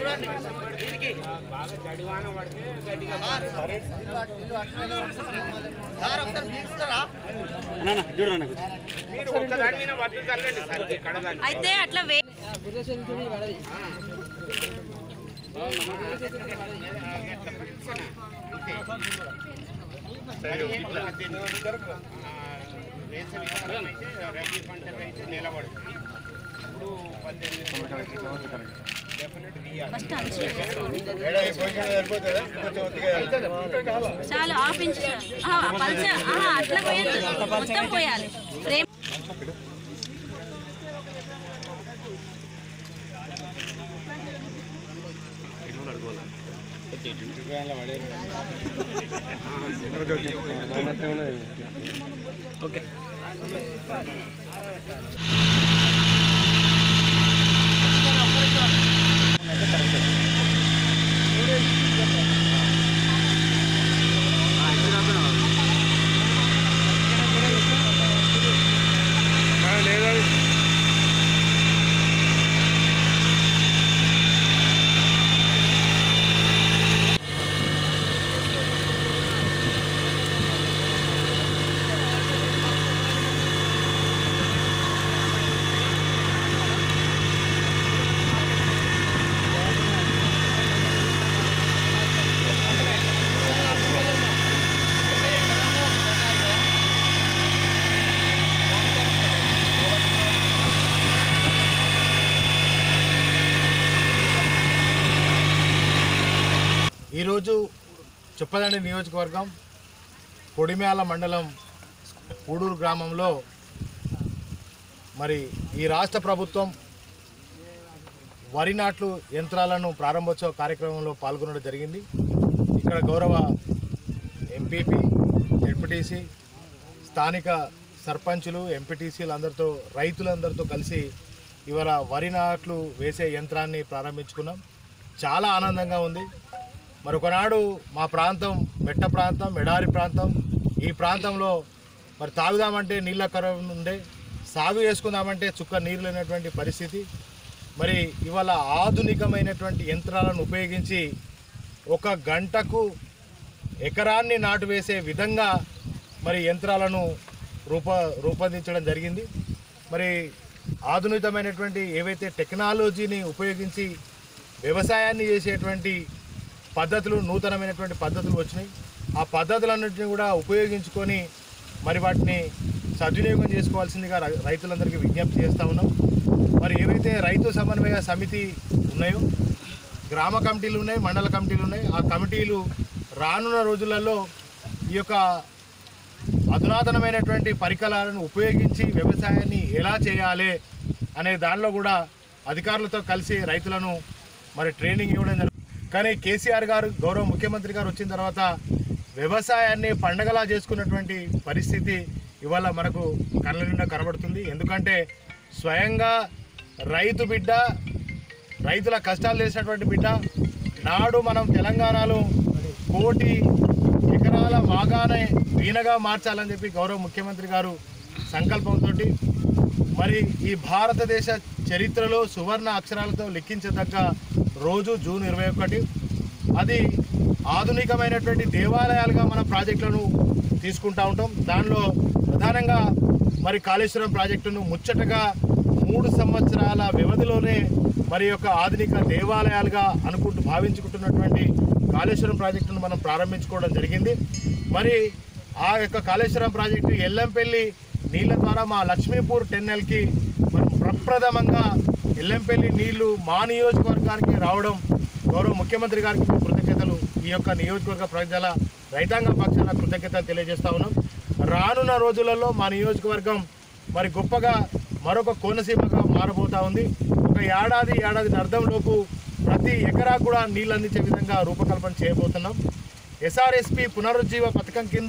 అయితే అట్లా way first అంచు చాలు హాఫ్ ఇంచ్ ఆహా, పల్చ ఆహా, అట్లా పోయద్దు మొత్తం పోయాలి ఫ్రేమ్ ఈరోజు చుప్పదండి నియోజకవర్గం కొడిమ్యాల మండలం పూడూరు గ్రామంలో మరి ఈ రాష్ట్ర ప్రభుత్వం వరి నాట్లు యంత్రాలను ప్రారంభోత్సవ కార్యక్రమంలో పాల్గొనడం జరిగింది ఇక్కడ గౌరవ ఎంపీపీ ఎంపీటీసీ స్థానిక సర్పంచులు ఎంపీటీసీలు అందరితో రైతులందరితో కలిసి ఇవాళ వరి నాట్లు వేసే యంత్రాన్ని ప్రారంభించుకున్నాం చాలా ఆనందంగా ఉంది మరి ఒకనాడు మా ప్రాంతం మెట్ట ప్రాంతం ఎడారి ప్రాంతం ఈ ప్రాంతంలో మరి తాగుదామంటే నీళ్ళ కరువు ఉండే సాగు చేసుకుందామంటే చుక్క నీరు లేనటువంటి పరిస్థితి మరి ఇవాళ ఆధునికమైనటువంటి యంత్రాలను ఉపయోగించి ఒక గంటకు ఎకరాన్ని నాటు వేసే విధంగా మరి యంత్రాలను రూప రూపొందించడం జరిగింది మరి ఆధునికమైనటువంటి ఏవైతే టెక్నాలజీని ఉపయోగించి వ్యవసాయాన్ని చేసేటువంటి పద్ధతులు నూతనమైనటువంటి పద్ధతులు వచ్చినాయి ఆ పద్ధతులన్నింటినీ కూడా ఉపయోగించుకొని మరి వాటిని సద్వినియోగం చేసుకోవాల్సిందిగా రై- రైతులందరికీ విజ్ఞప్తి చేస్తూ ఉన్నాం మరి ఏవైతే రైతు సమన్వయ సమితి ఉన్నాయో గ్రామ కమిటీలు ఉన్నాయి మండల కమిటీలు ఉన్నాయి ఆ కమిటీలు రానున్న రోజులలో ఈ యొక్క అధునాతనమైనటువంటి పరికరాలను ఉపయోగించి వ్యవసాయాన్ని ఎలా చేయాలి అనే దానిలో కూడా అధికారులతో కలిసి రైతులను మరి ట్రైనింగ్ ఇవ్వడం జరుగుతుంది కానీ కేసీఆర్ గారు గౌరవ ముఖ్యమంత్రి గారు వచ్చిన తర్వాత వ్యవసాయాన్ని పండగలా చేసుకున్నటువంటి పరిస్థితి ఇవాళ మనకు కళ్ళ నిండా కనబడుతుంది ఎందుకంటే స్వయంగా రైతు బిడ్డ రైతుల కష్టాలు చేసినటువంటి బిడ్డ నాడు మనం తెలంగాణలో కోటి ఎకరాల మాగానే వీణగా మార్చాలని చెప్పి గౌరవ ముఖ్యమంత్రి గారు సంకల్పంతో మరి ఈ భారతదేశ చరిత్రలో సువర్ణ అక్షరాలతో లెక్కించదగ్గ రోజు జూన్ ఇరవై ఒకటి అది ఆధునికమైనటువంటి దేవాలయాలుగా మన ప్రాజెక్టులను తీసుకుంటా ఉంటాం దానిలో ప్రధానంగా మరి కాళేశ్వరం ప్రాజెక్టును ముచ్చటగా మూడు సంవత్సరాల వ్యవధిలోనే మరి యొక్క ఆధునిక దేవాలయాలుగా అనుకుంటూ భావించుకుంటున్నటువంటి కాళేశ్వరం ప్రాజెక్టును మనం ప్రారంభించుకోవడం జరిగింది మరి ఆ యొక్క కాళేశ్వరం ప్రాజెక్టు ఎల్లంపల్లి నీళ్ళ ద్వారా మా లక్ష్మీపూర్ టెన్నెల్కి మనం ప్రప్రథమంగా ఎల్లంపల్లి నీళ్లు మా నియోజకవర్గానికి రావడం గౌరవ ముఖ్యమంత్రి గారికి మేము కృతజ్ఞతలు ఈ యొక్క నియోజకవర్గ ప్రజల రైతాంగ పక్షాన కృతజ్ఞతలు తెలియజేస్తా ఉన్నాం రానున్న రోజులలో మా నియోజకవర్గం మరి గొప్పగా మరొక కోనసీమగా మారబోతా ఉంది ఒక ఏడాది ఏడాది అర్థంలోపు ప్రతి ఎకరా కూడా నీళ్ళు అందించే విధంగా రూపకల్పన చేయబోతున్నాం ఎస్ఆర్ఎస్పి పునరుజ్జీవ పథకం కింద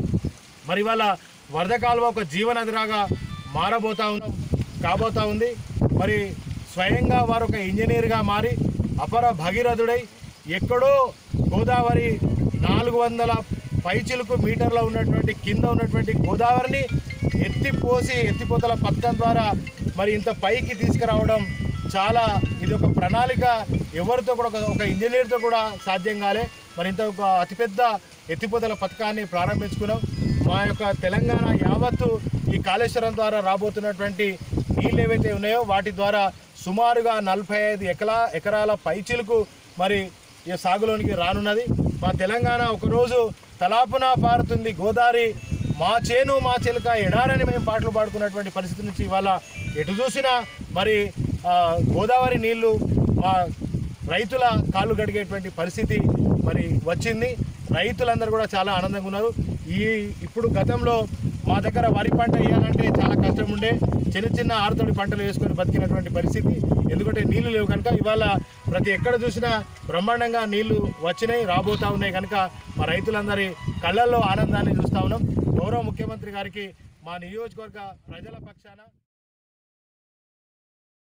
మరి వాళ్ళ వరద కాలువ ఒక జీవనదిలాగా మారబోతా ఉన్నాం కాబోతా ఉంది మరి స్వయంగా వారు ఒక ఇంజనీర్గా మారి అపర భగీరథుడై ఎక్కడో గోదావరి నాలుగు వందల పైచిలుకు మీటర్లో ఉన్నటువంటి కింద ఉన్నటువంటి గోదావరిని ఎత్తిపోసి ఎత్తిపోతల పథకం ద్వారా మరి ఇంత పైకి తీసుకురావడం చాలా ఇది ఒక ప్రణాళిక ఎవరితో కూడా ఒక- ఒక ఇంజనీర్తో కూడా సాధ్యం కాలే మరి ఇంత ఒక అతిపెద్ద ఎత్తిపోతల పథకాన్ని ప్రారంభించుకున్నాం మా యొక్క తెలంగాణ యావత్తు ఈ కాళేశ్వరం ద్వారా రాబోతున్నటువంటి నీళ్ళు ఏవైతే ఉన్నాయో వాటి ద్వారా సుమారుగా నలభై ఐదు ఎకరా ఎకరాల పైచిలకు మరి ఈ సాగులోనికి రానున్నది మా తెలంగాణ ఒకరోజు తలాపున పారుతుంది గోదావరి మా చేను మా చిలుక ఎడారని మేము పాటలు పాడుకున్నటువంటి పరిస్థితి నుంచి ఇవాళ ఎటు చూసినా మరి ఆ, గోదావరి నీళ్లు మా రైతుల కాళ్ళు గడిగేటువంటి పరిస్థితి మరి వచ్చింది రైతులందరూ కూడా చాలా ఆనందంగా ఉన్నారు ఈ ఇప్పుడు గతంలో మా దగ్గర వరి పంట వేయాలంటే చాలా కష్టం ఉండే చిన్న చిన్న ఆరుతడి పంటలు వేసుకొని బతికినటువంటి పరిస్థితి ఎందుకంటే నీళ్లు లేవు కనుక ఇవాళ ప్రతి ఎక్కడ చూసినా బ్రహ్మాండంగా నీళ్లు వచ్చినాయి రాబోతా ఉన్నాయి కనుక మా రైతులందరి కళ్ళల్లో ఆనందాన్ని చూస్తా ఉన్నాం గౌరవ ముఖ్యమంత్రి గారికి మా నియోజకవర్గ ప్రజల పక్షాన